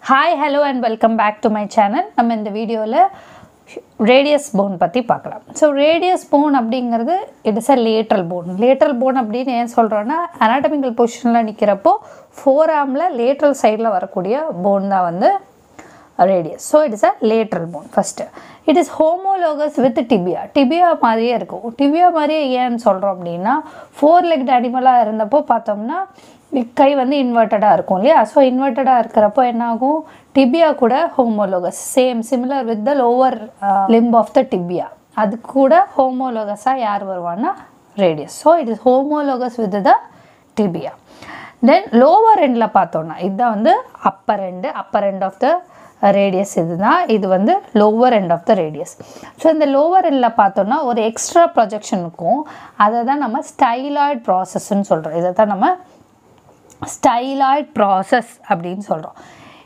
Hi hello and welcome back to my channel நம்ம இந்த வீடியோவில் ரேடியஸ் போன் பற்றி பார்க்கலாம் ஸோ ரேடியஸ் போன் அப்படிங்கிறது it is a lateral bone lateral bone அப்படின்னு ஏன் சொல்கிறோன்னா அனாட்டமிக்கல் பொசிஷனில் நிற்கிறப்போ ஃபோர் ஆமில் லேட்ரல் சைடில் வரக்கூடிய போன் தான் வந்து radius so it is a lateral bone first it is homologous with tibia tibia மாதிரியே இருக்கும் டிபியா மாதிரியே ஏன்னு சொல்கிறோம் அப்படின்னா ஃபோர் லெக்ட் அனிமலாக இருந்தப்போ பார்த்தோம்னா கை வந்து இன்வெர்ட்டடாக இருக்கும் இல்லையா ஸோ இன்வெர்ட்டடாக இருக்கிறப்போ என்ன ஆகும் டிபியா கூட homologous same similar with the lower limb of the tibia அது கூட ஹோமோலோகஸாக யார் வருவான்னா radius so it is homologous with the tibia then lower எண்டில் பார்த்தோன்னா இதுதான் வந்து upper end upper end of the radius இதுதான் இது வந்து lower end of the radius so இந்த லோவர் எண்டில் பார்த்தோன்னா ஒரு எக்ஸ்ட்ரா ப்ரொஜெக்ஷன் இருக்கும் அதை தான் நம்ம ஸ்டைலாய்ட் ப்ராசஸ்ன்னு சொல்கிறோம் இதை தான் நம்ம ஸ்டைலாய்ட் ப்ராசஸ் அப்படின்னு சொல்கிறோம்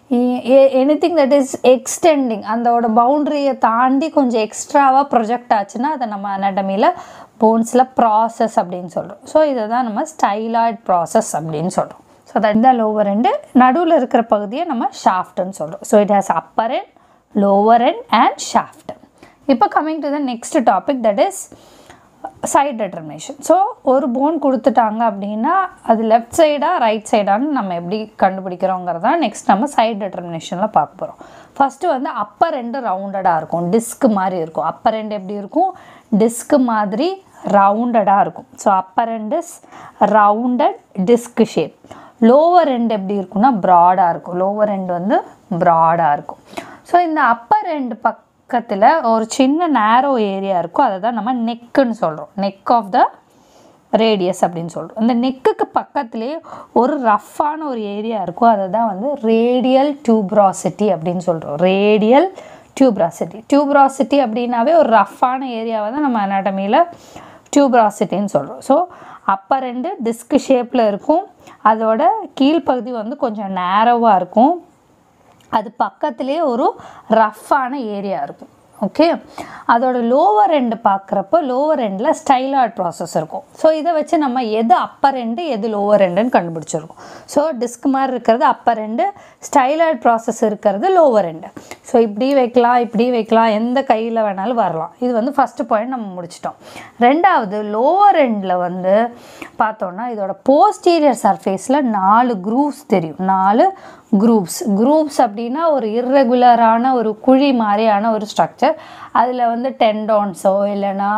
anything that is extending அதோட பவுண்ட்ரியை தாண்டி கொஞ்சம் எக்ஸ்ட்ராவாக ப்ரொஜெக்ட் ஆச்சுன்னா அதை நம்ம அனாட்டமியில் போன்ஸில் ப்ராசஸ் அப்படின்னு சொல்கிறோம் ஸோ இதை தான் நம்ம ஸ்டைலாய்ட் ப்ராசஸ் அப்படின்னு சொல்கிறோம் ஸோ தட் தான் லோவர் எண்டு நடுவில் இருக்கிற பகுதியை நம்ம ஷாஃப்ட்னு சொல்கிறோம் so it has upper end lower end and shaft இப்போ coming to the next topic that is side determination so ஒரு போன் கொடுத்துட்டாங்க அப்படின்னா அது லெஃப்ட் சைடா ரைட் சைடான்னு நம்ம எப்படி கண்டுபிடிக்கிறோங்கிறதா நெக்ஸ்ட் நம்ம சைட் டெட்டர்மினேஷனில் பார்க்க போகிறோம் ஃபஸ்ட்டு வந்து அப்பர் ரெண்டு ரவுண்டடாக இருக்கும் டிஸ்க் மாதிரி இருக்கும் அப்பர் ரெண்டு எப்படி இருக்கும் டிஸ்க் மாதிரி ரவுண்டடாக இருக்கும் so upper end is rounded disc shape lower end எப்படி இருக்கும்னா ப்ராடாக இருக்கும் லோவர் எண்ட் வந்து ப்ராடாக இருக்கும் ஸோ இந்த அப்பர் எண்ட் பக் பக்கத்தில் ஒரு சின்ன நேரோ ஏரியா இருக்கும் அதை தான் நம்ம நெக்குன்னு சொல்கிறோம் நெக் ஆஃப் த ரேடியஸ் அப்படின்னு சொல்கிறோம் இந்த நெக்குக்கு பக்கத்துலேயே ஒரு ரஃப்பான ஒரு ஏரியா இருக்கும் அதை தான் வந்து ரேடியல் டியூப்ராசிட்டி அப்படின்னு சொல்கிறோம் ரேடியல் டியூப்ராசிட்டி டியூப்ராசிட்டி அப்படின்னாவே ஒரு ரஃப்பான ஏரியாவை தான் நம்ம அனாட்டமியில் டியூப்ராசிட்டின்னு சொல்கிறோம் ஸோ அப்பர் ரெண்டு டிஸ்க் ஷேப்பில் இருக்கும் அதோட கீழ்ப்பகுதி வந்து கொஞ்சம் நேரோவாக இருக்கும் அது பக்கத்துலேயே ஒரு ரஃப்பான ஏரியா இருக்கும் ஓகே அதோட லோவர் எண்டு பார்க்குறப்போ லோவர் எண்டில் ஸ்டைலாய்ட் ப்ராசஸ் இருக்கும் ஸோ இதை வச்சு நம்ம எது அப்பர் எண்டு எது லோவர் எண்டுன்னு கண்டுபிடிச்சிருக்கோம் ஸோ டிஸ்க் மாதிரி இருக்கிறது அப்பர் எண்டு ஸ்டைலாய்ட் ப்ராசஸ் இருக்கிறது லோவர் எண்டு ஸோ இப்படி வைக்கலாம் இப்படி வைக்கலாம் எந்த கையில் வேணாலும் வரலாம் இது வந்து ஃபஸ்ட்டு பாயிண்ட் நம்ம முடிச்சிட்டோம் ரெண்டாவது லோவர் எண்டில் வந்து பார்த்தோன்னா இதோட போஸ்டீரியர் சர்ஃபேஸில் நாலு குரூப்ஸ் தெரியும் நாலு குரூப்ஸ் குரூப்ஸ் அப்படின்னா ஒரு இர்ரெகுலரான ஒரு குழி மாதிரியான ஒரு ஸ்ட்ரக்சர் அதில் வந்து டென்டான்ஸோ இல்லைன்னா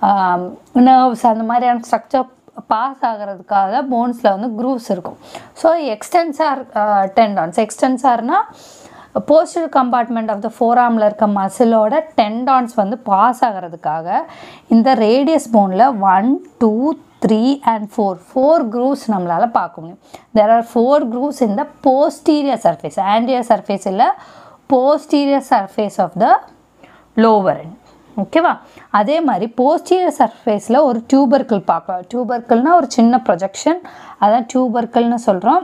நர்வ்ஸ் அந்த மாதிரியான ஸ்ட்ரக்சர் பாஸ் ஆகிறதுக்காக போன்ஸில் வந்து குரூவ்ஸ் இருக்கும் ஸோ எக்ஸ்டென்சார் டென்டான்ஸ் எக்ஸ்டென்சார்னால் போஸ்டர் கம்பார்ட்மெண்ட் ஆஃப் த ஃபோராமில் இருக்க மசிலோட டென்டான்ஸ் வந்து பாஸ் ஆகிறதுக்காக இந்த ரேடியஸ் போனில் one two three and four four grooves நம்மளால் பார்க்க முடியும் there are four grooves in the posterior surface anterior surface இல்லை posterior surface of the lower end ஓகேவா அதே மாதிரி போஸ்டீரியர் சர்ஃபேஸில் ஒரு டியூபர்க்கிள் பார்க்கலாம் டியூபர்க்கிள்னால் ஒரு சின்ன ப்ரொஜெக்ஷன் அதான் டியூபர்க்கிள்னு சொல்கிறோம்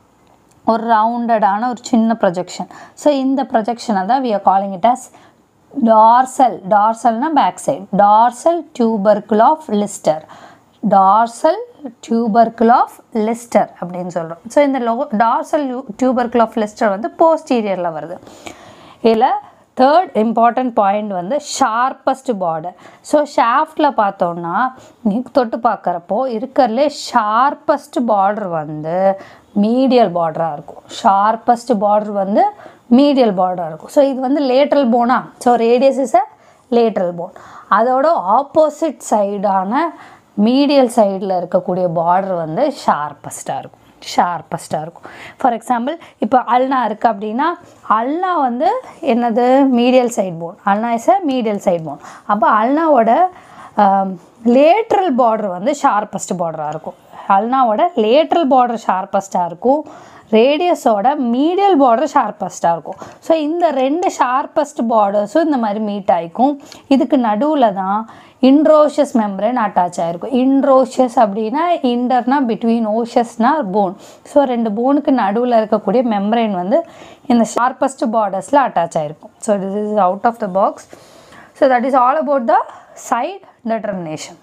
ஒரு ரவுண்டடான ஒரு சின்ன ப்ரொஜெக்ஷன் ஸோ இந்த ப்ரொஜெக்ஷனை தான் we are calling it as dorsal டார்சல்னா back side dorsal tubercle of Lister dorsal tubercle of Lister அப்படின்னு சொல்கிறோம் ஸோ இந்த low dorsal tubercle of Lister வந்து போஸ்டீரியரில் வருது இதில் தேர்ட் இம்பார்ட்டண்ட் பாயிண்ட் வந்து ஷார்ப்பஸ்ட் பார்டர் ஸோ ஷாஃப்டில் பார்த்தோன்னா தொட்டு பார்க்குறப்போ இருக்கிறதுலே ஷார்ப்பஸ்ட் பார்டர் வந்து மீடியல் பார்டராக இருக்கும் ஷார்ப்பஸ்ட் பார்டர் வந்து மீடியல் பார்டராக இருக்கும் ஸோ இது வந்து லேட்ரல் போனா so radius is a lateral bone அதோட ஆப்போசிட் சைடான மீடியல் சைடில் இருக்கக்கூடிய பார்டர் வந்து ஷார்ப்பஸ்ட்டாக இருக்கும் ஷார்ப்பஸ்ட்டாக இருக்கும் ஃபார் எக்ஸாம்பிள் இப்போ அல்னா இருக்குது அப்படின்னா அல்னா வந்து என்னது medial side bone ulna is a medial side bone அப்போ அல்னாவோட லேட்ரல் பார்டர் வந்து ஷார்ப்பஸ்ட் பார்டராக இருக்கும் அல்னாவோட லேட்ரல் பார்டர் ஷார்ப்பஸ்ட்டாக இருக்கும் ரேடியஸோட மீடியல் பார்டர் ஷார்ப்பஸ்ட்டாக இருக்கும் ஸோ இந்த ரெண்டு ஷார்ப்பஸ்ட் பார்டர்ஸும் இந்த மாதிரி மீட் ஆகிக்கும் இதுக்கு நடுவில் தான் இன்ட்ரோஷியஸ் மெம்பரேன் அட்டாச் ஆகிருக்கும் இன்ட்ரோஷியஸ் அப்படின்னா இன்டர்னா பிட்வீன் ஓஷஸ்னா போன் ஸோ ரெண்டு போனுக்கு நடுவில் இருக்கக்கூடிய மெம்பரேன் வந்து இந்த ஷார்ப்பஸ்ட் பார்டர்ஸில் அட்டாச் ஆகிருக்கும் so this is out of the box so that is all about the side determination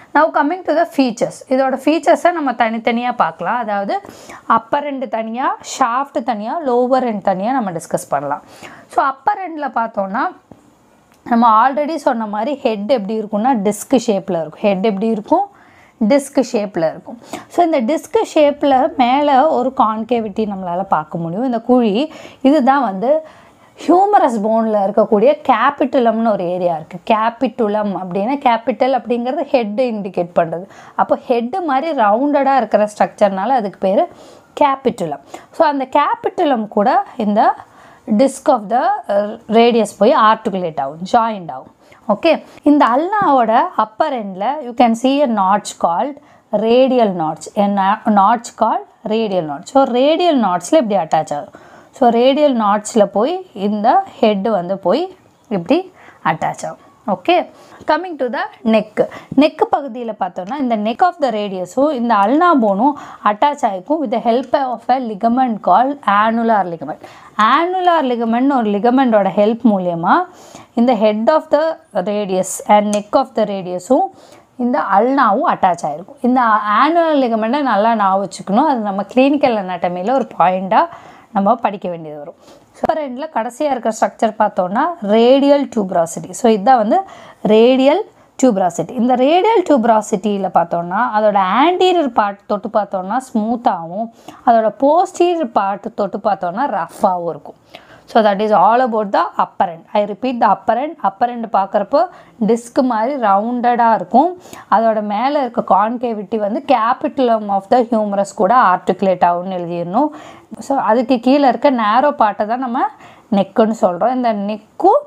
now coming to the features இதோட ஃபீச்சர்ஸை நம்ம தனித்தனியாக பார்க்கலாம் அதாவது அப்பர் ரெண்டு தனியாக ஷாஃப்ட் தனியாக லோவர் ரெண்டு தனியாக நம்ம டிஸ்கஸ் பண்ணலாம் ஸோ அப்பர் ரெண்டில் பார்த்தோன்னா நம்ம ஆல்ரெடி சொன்ன மாதிரி ஹெட் எப்படி இருக்கும்னா டிஸ்க் ஷேப்பில் இருக்கும் ஹெட் எப்படி இருக்கும் டிஸ்க் ஷேப்பில் இருக்கும் ஸோ இந்த டிஸ்க் ஷேப்பில் மேலே ஒரு கான்கேவிட்டி நம்மளால் பார்க்க முடியும் இந்த குழி இதுதான் வந்து ஹியூமரஸ் போனில் இருக்கக்கூடிய கேபிட்டுலம்னு ஒரு ஏரியா இருக்குது கேபிட்டுலம் அப்படின்னா கேபிட்டல் அப்படிங்கிறது ஹெட்டு இண்டிகேட் பண்ணுறது அப்போ ஹெட்டு மாதிரி ரவுண்டடாக இருக்கிற ஸ்ட்ரக்சர்னால அதுக்கு பேர் கேபிட்டுலம் ஸோ அந்த கேபிட்டுலம் கூட இந்த டிஸ்க் ஆஃப் த ரேடியஸ் போய் ஆர்டிகுலேட் ஆகும் ஜாயிண்ட் ஆகும் ஓகே இந்த அல்னாவோட அப்பர் எண்டில் you can see a notch called radial notch a na- notch called radial notch so radial நாட்ஸில் இப்படி அட்டாச் ஆகும் ஸோ ரேடியல் நாட்ஸில் போய் இந்த ஹெட்டு வந்து போய் இப்படி அட்டாச் ஆகும் okay coming to the neck neck பகுதியில் பார்த்தோம்னா இந்த நெக் ஆஃப் த ரேடியஸும் இந்த அல்னா போனும் அட்டாச் ஆகிக்கும் with help of a ligament call annular ligament annular ligament ஒரு லிகமெண்டோட ஹெல்ப் மூலயமா இந்த head of the radius and neck of the ரேடியஸும் இந்த அல்னாவும் அட்டாச் ஆகிருக்கும் இந்த ஆனுவல் லிகமெண்ட்டை நல்லா நான் வச்சுக்கணும் அது நம்ம கிளினிக்கல் அனாட்டமியில் ஒரு பாயிண்ட்டாக நம்ம படிக்க வேண்டியது வரும் சூப்பர் எண்டில் கடைசியாக இருக்கிற ஸ்ட்ரக்சர் பார்த்தோன்னா ரேடியல் டியூப்ராசிட்டி ஸோ இதுதான் வந்து ரேடியல் டியூப்ராசிட்டி இந்த ரேடியல் டியூப்ராசிட்டியில் பார்த்தோன்னா அதோட ஆன்டீரியர் பார்ட் தொட்டு பார்த்தோன்னா ஸ்மூத்தாகவும் அதோட போஸ்டீரியர் பார்ட் தொட்டு பார்த்தோன்னா ரஃப்பாகவும் இருக்கும் so that is all about the upper end I repeat the upper end upper end பார்க்குறப்போ டிஸ்க் மாதிரி ரவுண்டடாக இருக்கும் அதோட மேலே இருக்க கான்கேவிட்டி வந்து கேபிட்டலம் ஆஃப் த ஹியூமரஸ் கூட ஆர்டிகுலேட் ஆகும்னு எழுதிடணும் ஸோ அதுக்கு கீழே இருக்க நேரோ பார்ட்டை தான் நம்ம நெக்குன்னு சொல்கிறோம் இந்த நெக்கும்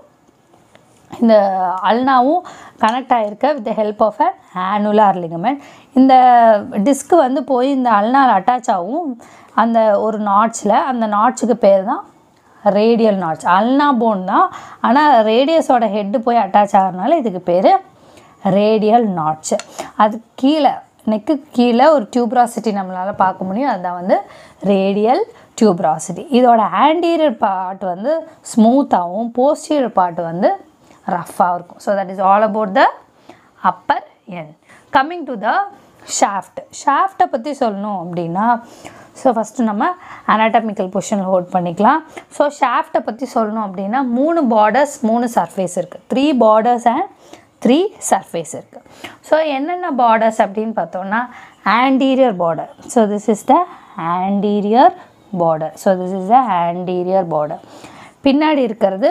இந்த அல்னாவும் கனெக்ட் ஆகிருக்க with help of an annular ligament இந்த டிஸ்க் வந்து போய் இந்த அல்னால் அட்டாச் ஆகும் அந்த ஒரு நாட்ஸில் அந்த நாட்ஸுக்கு பேர் தான் ரேடியல் நாட்ஸ் அல்னா போன் தான் ஆனால் ரேடியஸோட ஹெட்டு போய் அட்டாச் ஆகிறதுனால இதுக்கு பேர் ரேடியல் நாட்ஸ் அது கீழே நெக்கு கீழே ஒரு டியூப்ராசிட்டி நம்மளால் பார்க்க முடியும் அதுதான் வந்து ரேடியல் டியூப்ராசிட்டி இதோட ஆன்டீரியர் பார்ட் வந்து ஸ்மூத்தாகவும் போஸ்டீரியர் பார்ட் வந்து ரஃப்பாக இருக்கும் so that is all about the upper end coming to the shaft ஷாஃப்ட்டை பற்றி சொல்லணும் அப்படின்னா ஸோ ஃபஸ்ட்டு நம்ம அனாட்டமிக்கல் பொசிஷனில் ஹோல்ட் பண்ணிக்கலாம் ஸோ ஷாஃப்ட்டை பற்றி சொல்லணும் அப்படின்னா மூணு பார்டர்ஸ் மூணு சர்ஃபேஸ் இருக்குது three borders and three surface இருக்குது ஸோ என்னென்ன பார்டர்ஸ் அப்படின்னு பார்த்தோம்னா anterior border so this is the anterior border so this is the anterior border பின்னாடி இருக்கிறது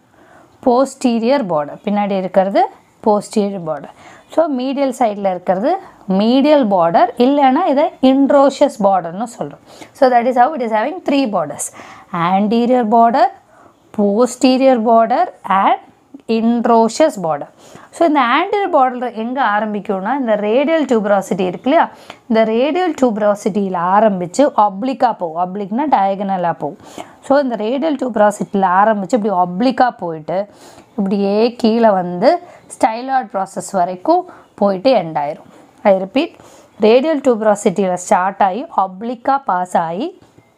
போஸ்டீரியர் பார்டர் பின்னாடி இருக்கிறது போஸ்டீரியர் பார்டர் ஸோ மீடியல் சைடில் இருக்கிறது மீடியல் பார்டர் இல்லைன்னா இதை இன்ட்ரோஷியஸ் பார்டர்னு சொல்கிறோம் so that is how it is having three borders anterior border posterior border and interosseous border so இந்த ஆன்டீரியர் பார்டர் எங்கே ஆரம்பிக்கும்னா இந்த ரேடியல் டியூப்ராசிட்டி இருக்கு இல்லையா இந்த ரேடியல் டியூப்ராசிட்டியில் ஆரம்பித்து அப்ளிக்காக போகும் அப்ளிக்னா டயகனலாக போகும் ஸோ இந்த ரேடியல் டியூப்ராசிட்டியில் ஆரம்பித்து இப்படி அப்ளிக்காக போயிட்டு இப்படியே கீழே வந்து ஸ்டைலாய்ட் ப்ராசஸ் வரைக்கும் போயிட்டு எண்ட் ஆயிரும் ஐ ரிப்பீட் ரேடியல் டியூப்ராசிட்டியில் ஸ்டார்ட் ஆகி அப்ளிக்காக பாஸ் ஆகி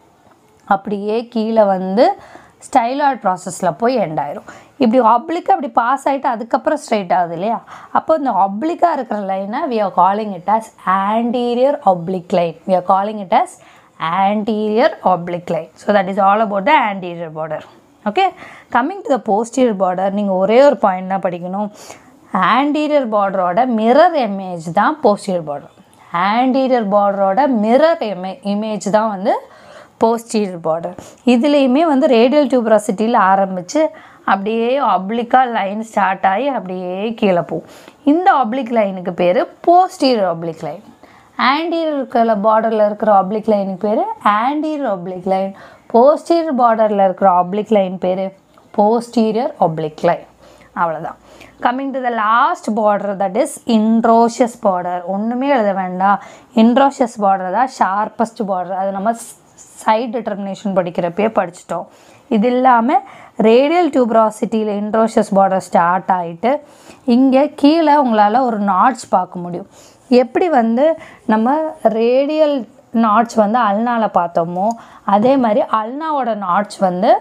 அப்படியே கீழே வந்து ஸ்டைலாய்ட் ப்ராசஸில் போய் எண்ட் ஆயிரும் இப்படி அப்ளிக்காக அப்படி பாஸ் ஆகிட்டு அதுக்கப்புறம் ஸ்ட்ரைட் ஆகுது இல்லையா அப்போ இந்த அப்ளிக்காக இருக்கிற லைனை we are calling it as anterior oblique line we are calling it as anterior oblique line so that is all about the anterior border okay coming to the posterior border நீங்கள் ஒரே ஒரு பாயிண்ட் தான் படிக்கணும் anterior பார்டரோட mirror image தான் posterior border anterior பார்டரோட mirror இமே image தான் வந்து போஸ்டீரியர் பார்டர் இதுலேயுமே வந்து ரேடியல் டியூப்ராசிட்டியில் ஆரம்பித்து அப்படியே அப்ளிக்காக லைன் ஸ்டார்ட் ஆகி அப்படியே கீழே போகும் இந்த அப்ளிக் லைனுக்கு பேர் போஸ்டீரியர் அப்ளிக் லைன் ஆன்டீரியர் இருக்கிற பார்டரில் இருக்கிற அப்ளிக் லைனுக்கு பேர் ஆன்டீரியர் அப்ளிக் லைன் போஸ்டீரியர் பார்டரில் இருக்கிற அப்ளிக் லைன் பேர் போஸ்டீரியர் அப்ளிக் லைன் அவ்வளோதான் coming to the last border that is interosseous border ஒன்றுமே எழுத வேண்டாம் இன்ட்ரோஷியஸ் பார்டர் தான் ஷார்ப்பஸ்ட் பார்டர் அது நம்ம சைட் டிட்டர்மினேஷன் படிக்கிறப்பயே படிச்சிட்டோம் இது இல்லாமல் ரேடியல் டியூப்ராசிட்டியில் இன்ட்ரோஷியஸ் பார்டர் ஸ்டார்ட் ஆகிட்டு இங்கே கீழே உங்களால் ஒரு நாட்ச் பார்க்க முடியும் எப்படி வந்து நம்ம ரேடியல் நாட்ச் வந்து அல்னால பார்த்தோமோ அதே மாதிரி அல்னாவோட நாட்ச் வந்து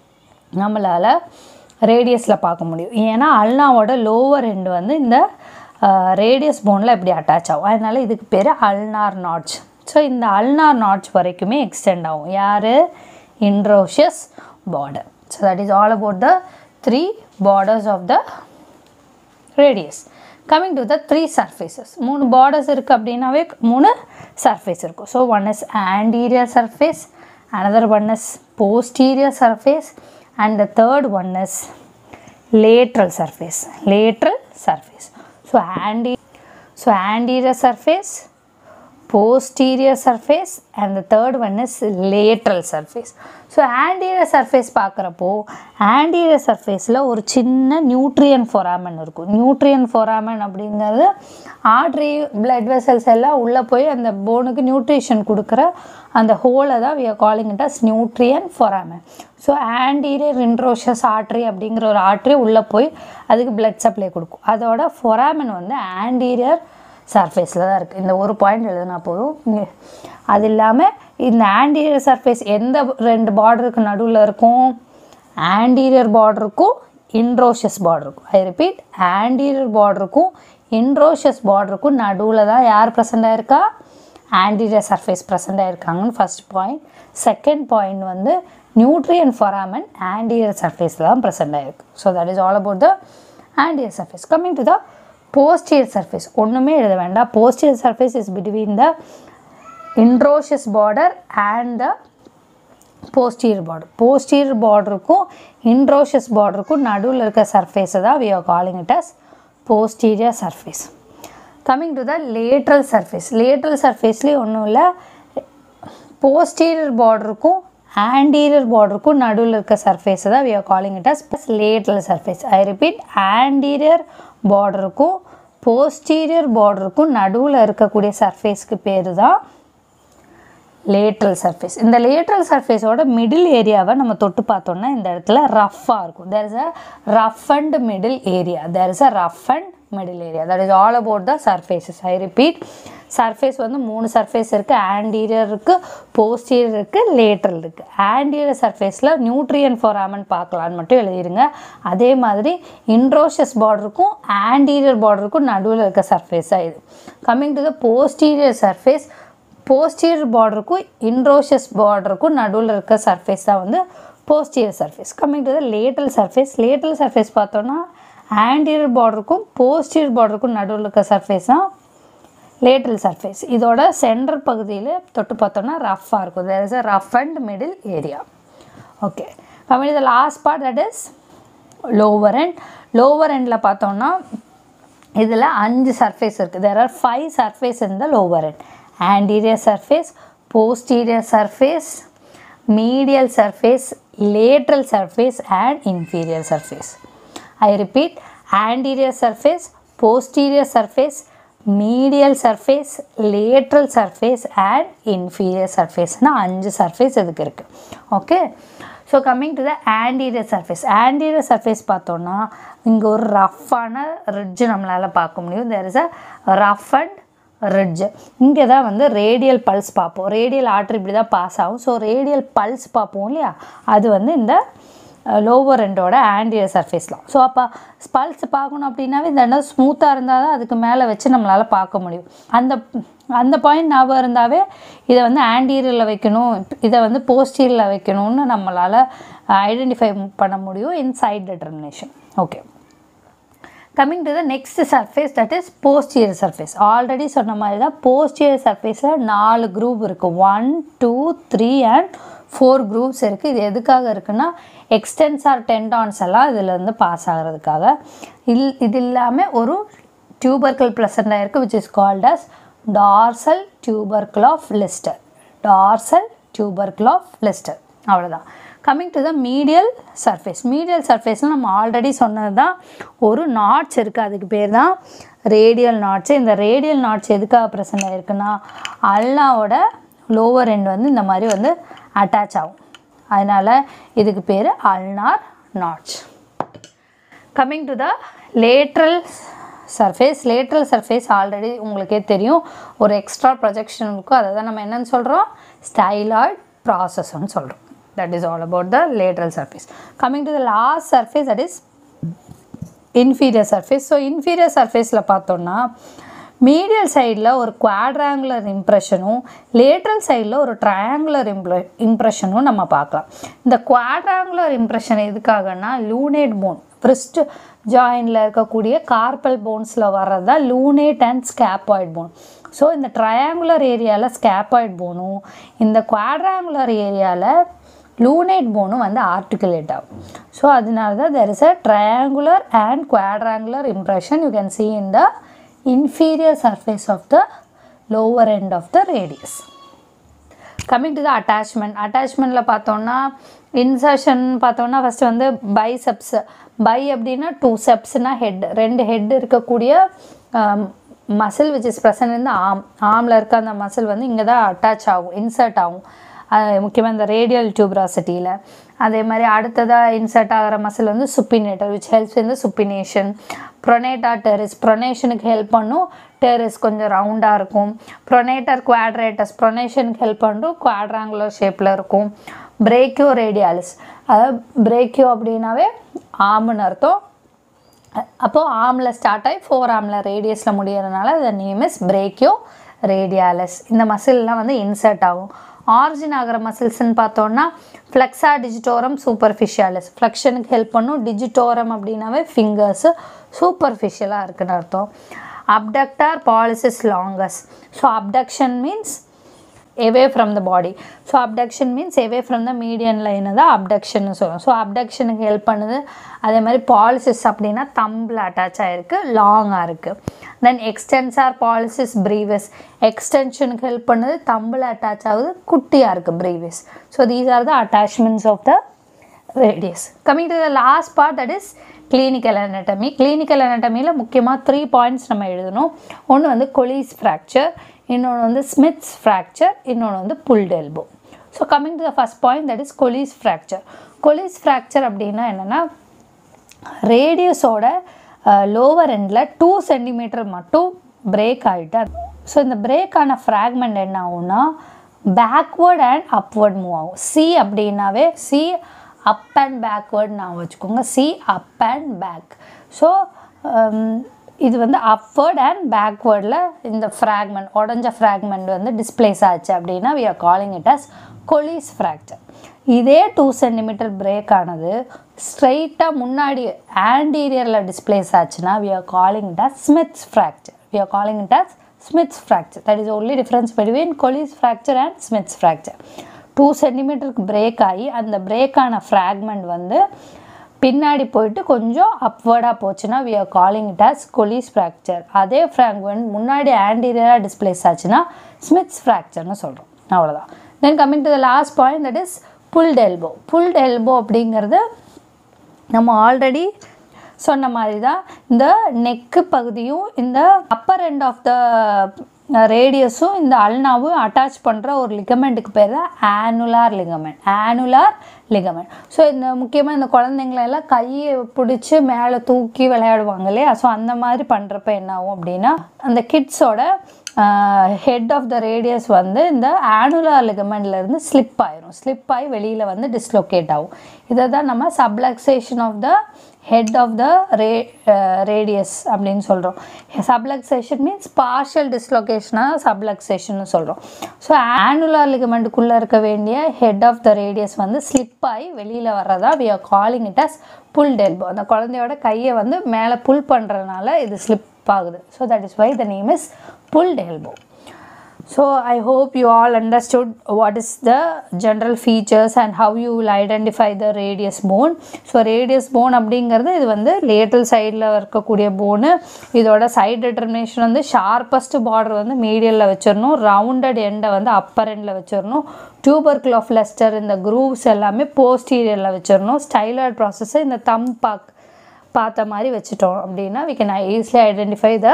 நம்மளால் ரேடியஸில் பார்க்க முடியும் ஏன்னா அல்னாவோட லோவர் எண்டு வந்து இந்த ரேடியஸ் போனில் இப்படி அட்டாச் ஆகும் அதனால் இதுக்கு பேர் அல்னார் நாட்ச் ஸோ இந்த அல்னார் நாட்ச் வரைக்குமே எக்ஸ்டெண்ட் ஆகும் யார் interosseous border so that is all about the three borders of the radius coming to the three surfaces மூணு பார்டர்ஸ் இருக்குது அப்படின்னாவே மூணு சர்ஃபேஸ் இருக்கும் so one is anterior surface another one is posterior surface and the third one is lateral surface lateral surface so andi so anterior surface posterior surface and the third one is lateral surface so anterior surface பார்க்குறப்போ anterior surfaceல ஒரு சின்ன nutrient foramen இருக்கும் nutrient foramen அப்படிங்கிறது artery blood vessels எல்லாம் உள்ளே போய் அந்த போனுக்கு நியூட்ரிஷன் கொடுக்குற அந்த ஹோலை தான் we are calling it as nutrient foramen so anterior interosseous artery அப்படிங்கிற ஒரு ஆர்ட்ரி உள்ளே போய் அதுக்கு பிளட் சப்ளை கொடுக்கும் அதோட ஃபொராமன் வந்து ஆன்டீரியர் சர்ஃபேஸில் தான் இருக்குது இந்த ஒரு பாயிண்ட் எழுதுனா போதும் இங்க அது இல்லாமல் இந்த ஆன்டீரியர் சர்ஃபேஸ் எந்த ரெண்டு பார்டருக்கு நடுவில் இருக்கும் ஆன்டீரியர் பார்டருக்கும் இன்ட்ரோஷஸ் பார்டருக்கும் ஐ ரிப்பீட் ஆன்டீரியர் பார்டருக்கும் இன்ட்ரோஷஸ் பார்டருக்கும் நடுவில் தான் யார் ப்ரெசென்ட் ஆயிருக்கா ஆன்டீரியர் சர்ஃபேஸ் ப்ரெசென்ட் ஆயிருக்காங்கன்னு ஃபர்ஸ்ட் பாயிண்ட் செகண்ட் பாயிண்ட் வந்து நியூட்ரியன் ஃபொராமன் ஆன்டீரியர் சர்ஃபேஸில் தான் ப்ரெசென்ட் ஆயிருக்கு so that is all about the anterior surface coming to the posterior surface ஒன்றுமே எழுத வேண்டாம் posterior surface is between the interosseous border and the posterior border posterior பார்டருக்கும் interosseous பார்டருக்கும் நடுவில் இருக்க சர்ஃபேஸை தான் we are calling it as posterior surface coming to the lateral surface lateral சர்ஃபேஸ்லேயே ஒன்றும் இல்லை போஸ்டீரியர் பார்டருக்கும் ஆன்டீரியர் பார்டருக்கும் நடுவில் இருக்க சர்ஃபேஸை தான் we are calling it as lateral surface I repeat anterior பார்டருக்கும் போஸ்டீரியர் பார்டருக்கும் நடுவில் இருக்கக்கூடிய சர்ஃபேஸ்க்கு பேர் தான் லேட்ரல் சர்ஃபேஸ் இந்த லேட்ரல் சர்ஃபேஸோட மிடில் ஏரியாவை நம்ம தொட்டு பார்த்தோம்னா இந்த இடத்துல ரஃப்பாக இருக்கும் there is a rough and middle area there is a rough and middle area that is all about the surfaces I repeat surface வந்து மூணு சர்ஃபேஸ் இருக்குது ஆன்டீரியர் இருக்குது போஸ்டீரியர் இருக்குது லேட்ரல் இருக்குது ஆன்டீரியர் சர்ஃபேஸில் நியூட்ரியன் ஃபோராமன் பார்க்கலான்னு மட்டும் எழுதிடுங்க அதே மாதிரி இன்ட்ரோஷஸ் பார்டருக்கும் ஆன்டீரியர் பார்டருக்கும் நடுவில் இருக்க சர்ஃபேஸ் தான் இது coming to the posterior surface posterior பார்டருக்கும் இன்ட்ரோஷஸ் பார்டருக்கும் நடுவில் இருக்க சர்ஃபேஸ் தான் வந்து posterior surface coming to the lateral surface lateral surface பார்த்தோன்னா ஆன்டீரியர் பார்டருக்கும் போஸ்டீரியர் பார்டருக்கும் நடுவில் இருக்க சர்ஃபேஸ் தான் லேட்டல் சர்ஃபேஸ் இதோட சென்டர் பகுதியில் தொட்டு பார்த்தோன்னா ரஃப்பாக இருக்கும் there is a rough and middle area okay coming the last part that is lower end lower எண்டில் பார்த்தோம்னா இதில் அஞ்சு சர்ஃபேஸ் இருக்குது there are five surface in the lower end anterior surface posterior surface medial surface lateral surface and inferior surface i repeat anterior surface posterior surface medial surface lateral surface and inferior surface னா அஞ்சு surface இதுக்கு இருக்குது okay so coming to the anterior surface anterior surface பார்த்தோன்னா இங்கே ஒரு ரஃப்பான ridge நம்மளால் பார்க்க முடியும் there is a rough and ridge இங்கே தான் வந்து ரேடியல் பல்ஸ் பார்ப்போம் ரேடியல் ஆர்டர் இப்படி தான் பாஸ் ஆகும் ஸோ ரேடியல் பல்ஸ் பார்ப்போம் இல்லையா அது வந்து இந்த லோவர் ரெண்டோட ஆன்டியர் சர்ஃபேஸ்லாம் ஸோ அப்போ பல்ஸ் பார்க்கணும் அப்படின்னாவே இந்த இடம் ஸ்மூத்தாக இருந்தால் தான் அதுக்கு மேலே வச்சு நம்மளால் பார்க்க முடியும் அந்த அந்த பாயிண்ட் ஞாபகம் இருந்தாவே இதை வந்து ஆன்டீரியரில் வைக்கணும் இதை வந்து போஸ்டீரியரில் வைக்கணும்னு நம்மளால் ஐடென்டிஃபை பண்ண முடியும் in side determination okay coming to the next surface that is posterior surface already சொன்ன மாதிரி தான் போஸ்டியர் சர்ஃபேஸில் நாலு குரூப் இருக்குது one two three and four groups இருக்குது இது எதுக்காக இருக்குன்னா எக்ஸ்டென்சார் டென்டான்ஸ் எல்லாம் இதில் இருந்து பாஸ் ஆகிறதுக்காக இல் இது இல்லாமல் ஒரு டியூபர்கல் ப்ளசண்டாக இருக்குது which is called as dorsal tubercle of Lister dorsal tubercle of Lister அவ்வளோதான் coming to the medial surface medial சர்ஃபேஸில் நம்ம ஆல்ரெடி சொன்னது தான் ஒரு நாட்ஸ் இருக்குது அதுக்கு பேர் தான் ரேடியல் நாட்ஸ் இந்த ரேடியல் நாட்ஸ் எதுக்காக ப்ரெசென்ட் ஆகிருக்குன்னா அல்லாவோட லோவர் எண்ட் வந்து இந்த மாதிரி வந்து அட்டாச் ஆகும் அதனால் இதுக்கு பேர் ulnar notch coming to the lateral surface lateral surface already உங்களுக்கே தெரியும் ஒரு எக்ஸ்ட்ரா ப்ரொஜெக்ஷன் இருக்கும் அதை தான் நம்ம என்னன்னு சொல்கிறோம் ஸ்டைலாய்ட் ப்ராசஸ்ன்னு சொல்கிறோம் that is all about the lateral surface coming to the last surface that is inferior surface so inferior சர்ஃபேஸில் பார்த்தோன்னா மீடியல் சைடில் ஒரு குவாட்ராங்குலர் இம்ப்ரெஷனும் லேட்ரல் சைடில் ஒரு ட்ரையாங்குலர் இம்ப்ள இம்ப்ரெஷனும் நம்ம பார்க்கலாம் இந்த குவாட்ராங்குலர் இம்ப்ரெஷன் எதுக்காகனா லூனேட் போன் ஃப்ரிஸ்ட் ஜாயினில் இருக்கக்கூடிய கார்பல் போன்ஸில் வர்றது தான் lunate and scaphoid bone so இந்த ட்ரையாங்குலர் ஏரியாவில் ஸ்கேப்பாய்ட் போனும் இந்த குவாட்ராங்குலர் ஏரியாவில் லூனேட் போனும் வந்து ஆர்டிகுலேட் ஆகும் ஸோ அதனால தான் there is a triangular and quadrangular impression you can see in the inferior surface of the lower end of the radius coming to the attachment அட்டாச்மெண்ட்டில் பார்த்தோன்னா இன்சர்ஷன் பார்த்தோன்னா ஃபஸ்ட்டு வந்து பைசெப்ஸ் பை அப்படின்னா two செப்ஸ்னா head ரெண்டு head இருக்கக்கூடிய muscle which is present இந்த arm ஆமில் இருக்க அந்த மசில் வந்து இங்கே தான் அட்டாச் ஆகும் இன்சர்ட் ஆகும் முக்கியமாக இந்த ரேடியல் டியூப்ராசிட்டியில் அதே மாதிரி அடுத்ததாக இன்சர்ட் ஆகிற மசில் வந்து சுப்பினேட்டர் விச் ஹெல்ப்ஸ் இந்த சுப்பினேஷன் ப்ரொனேட்டா டெரிஸ் ப்ரொனேஷனுக்கு ஹெல்ப் பண்ணும் டெரிஸ் கொஞ்சம் ரவுண்டாக இருக்கும் ப்ரொனேட்டர் குவாட்ரேட்டஸ் ப்ரொனேஷனுக்கு ஹெல்ப் பண்ணும் குவாட்ராங்குலர் ஷேப்பில் இருக்கும் பிரேக்கியோ ரேடியாலிஸ் அதாவது பிரேக்கியோ அப்படின்னாவே ஆமுன்னு அர்த்தம் அப்போது ஆமில் ஸ்டார்ட் ஆகி ஃபோர் ஆமில் ரேடியஸில் முடியறதுனால the name is brachioradialis இந்த மசில்லாம் வந்து இன்சர்ட் ஆகும் ஆரிஜின் ஆகிற மசில்ஸ்ன்னு பார்த்தோன்னா ஃப்ளெக்ஸா டிஜிட்டோரம் சூப்பர்ஃபிஷியாலிஸ் ஃப்ளெக்ஷனுக்கு ஹெல்ப் பண்ணும் டிஜிட்டோரம் அப்படின்னாவே ஃபிங்கர்ஸு சூப்பர்ஃபிஷியலாக இருக்குன்னு அர்த்தம் abductor pollicis longus so abduction means away from the body so abduction means away from the median லைனை தான் அப்டக்ஷன் சொல்லுவோம் ஸோ அப்டக்ஷனுக்கு ஹெல்ப் பண்ணுது அதே மாதிரி பாலிசிஸ் அப்படின்னா தம்பில் அட்டாச் ஆகிருக்கு லாங்காக இருக்குது தென் எக்ஸ்டென்சார் பாலிசிஸ் ப்ரீவஸ் எக்ஸ்டென்ஷனுக்கு ஹெல்ப் பண்ணுது தம்பில் அட்டாச் ஆகுது குட்டியாக இருக்குது brevis so these are the attachments of the radius coming to the last part that is clinical anatomy clinical anatomy-ல முக்கியமாக த்ரீ பாயிண்ட்ஸ் நம்ம எழுதணும் ஒன்று வந்து கொலீஸ் ஃப்ராக்சர் இன்னொன்று வந்து ஸ்மித்ஸ் ஃப்ராக்சர் இன்னொன்று வந்து pulled elbow so coming to the first point that is Colles fracture Colles fracture அப்படின்னா என்னென்னா ரேடியஸோட லோவர் எண்டில் டூ சென்டிமீட்டர் மட்டும் பிரேக் ஆகிட்டு ஸோ இந்த பிரேக்கான ஃப்ராக்மெண்ட் என்ன ஆகும்னா பேக்வேர்ட் அண்ட் அப்வர்ட் மூவ் ஆகும் சி அப்படின்னாவே சி அப் அண்ட் பேக்வேர்ட் நான் வச்சுக்கோங்க see up and back so இது வந்து அப்வர்ட் அண்ட் பேக்வேர்டில் இந்த ஃப்ராக்மெண்ட் உடஞ்ச ஃப்ராக்மெண்ட் வந்து டிஸ்பிளேஸ் ஆச்சு அப்படின்னா we are calling it as Colles fracture இதே டூ சென்டிமீட்டர் பிரேக் ஆனது ஸ்ட்ரைட்டாக முன்னாடி ஆன்டீரியரில் டிஸ்பிளேஸ் ஆச்சுன்னா we are calling it as Smith's fracture we are calling it as Smith's fracture that is only difference between Colles fracture and Smith's fracture two சென்டிமீட்டருக்கு break ஆகி அந்த பிரேக்கான fragment வந்து பின்னாடி போயிட்டு கொஞ்சம் அப்வர்டாக போச்சுன்னா we are calling it as Colles fracture அதே ஃப்ராக்மெண்ட் முன்னாடி ஆன்டீரியராக டிஸ்பிளேஸ் ஆச்சுன்னா ஸ்மித்ஸ் ஃப்ராக்சர்னு சொல்கிறோம் அவ்வளோதான் then coming to the last point that is pulled elbow pulled elbow அப்படிங்கிறது நம்ம ஆல்ரெடி சொன்ன மாதிரி தான் இந்த நெக்கு பகுதியும் இந்த அப்பர் எண்ட் ஆஃப் த ரேடியஸும் இந்த அல்னாவும் அட்டாச் பண்ணுற ஒரு லிகமெண்ட்டுக்கு பேர் தான் annular ligament annular ligament so இந்த முக்கியமாக இந்த குழந்தைங்களெல்லாம் கையை பிடிச்சி மேலே தூக்கி விளையாடுவாங்க இல்லையா ஸோ அந்த மாதிரி பண்ணுறப்ப என்ன ஆகும் அப்படின்னா அந்த கிட்ஸோட ஹெட் ஆஃப் த ரேடியஸ் வந்து இந்த ஆனுலார் லிகமெண்ட்லேருந்து ஸ்லிப் ஆயிரும் ஸ்லிப் ஆகி வெளியில் வந்து டிஸ்லொகேட் ஆகும் இதை தான் நம்ம subluxation of the head of the ra radius அப்படின்னு சொல்கிறோம் சப்லக்ஸேஷன் மீன்ஸ் பார்ஷியல் டிஸ்லொகேஷனாக சப்லக்ஸேஷன் சொல்கிறோம் ஸோ ஆனுலார் லிகமெண்ட்டுக்குள்ளே இருக்க வேண்டிய ஹெட் ஆஃப் த ரேடியஸ் வந்து ஸ்லிப் ஆகி வெளியில் வர்றதா we are calling it as pulled elbow அந்த குழந்தையோட கையை வந்து மேலே புல் பண்ணுறதுனால இது ஸ்லிப் ஆகுது so that is why the name is pulled elbow. So I hope you all understood what is the general features and how you will identify the radius bone. So radius bone அப்படிங்கிறது இது வந்து lateral சைடில் இருக்கக்கூடிய bone இதோட side determination வந்து sharpest border வந்து மீடியலில் வச்சிடணும் ரவுண்டட் எண்டை வந்து அப்பர் எண்டில் வச்சிடணும் டியூபர்கிள் ஆஃப் லெஸ்டர் இந்த குரூவ்ஸ் எல்லாமே போஸ்டீரியரில் வச்சிடணும் ஸ்டைலர்ட் ப்ராசஸை இந்த தம் பாக் பார்த்த மாதிரி வச்சுட்டோம் அப்படின்னா we can easily identify the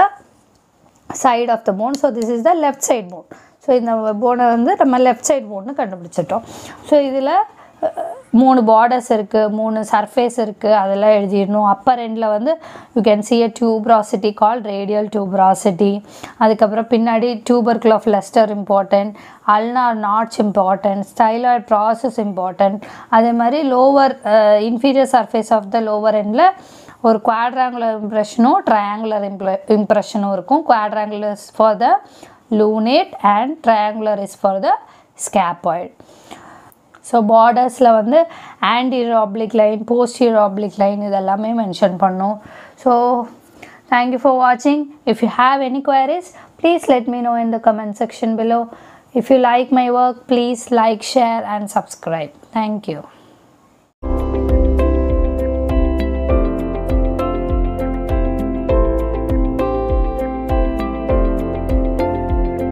side of the bone so this is the left side bone so இந்த போனை வந்து நம்ம லெஃப்ட் சைட் போன்னு கண்டுபிடிச்சிட்டோம் ஸோ இதில் மூணு பார்டர்ஸ் இருக்குது மூணு சர்ஃபேஸ் இருக்குது அதெல்லாம் எழுதிடணும் அப்பர் எண்டில் வந்து you can see a tuberosity call radial tuberosity அதுக்கப்புறம் பின்னாடி tubercle of Lister important ulnar notch important styloid process important அதே மாதிரி lower inferior surface of the lower எண்டில் ஒரு குவாட்ராங்குலர் இம்ப்ரெஷனும் ட்ரையாங்குலர் இம்ப்ர இம்ப்ரெஷனும் இருக்கும் quadrangular is for the lunate and triangular is for the scaphoid so பார்டர்ஸில் வந்து anterior oblique line posterior oblique line இதெல்லாமே மென்ஷன் பண்ணோம் ஸோ தேங்க்யூ ஃபார் வாட்சிங் if you have any queries please let me know in the comment section below if you like my work please like share and subscribe thank you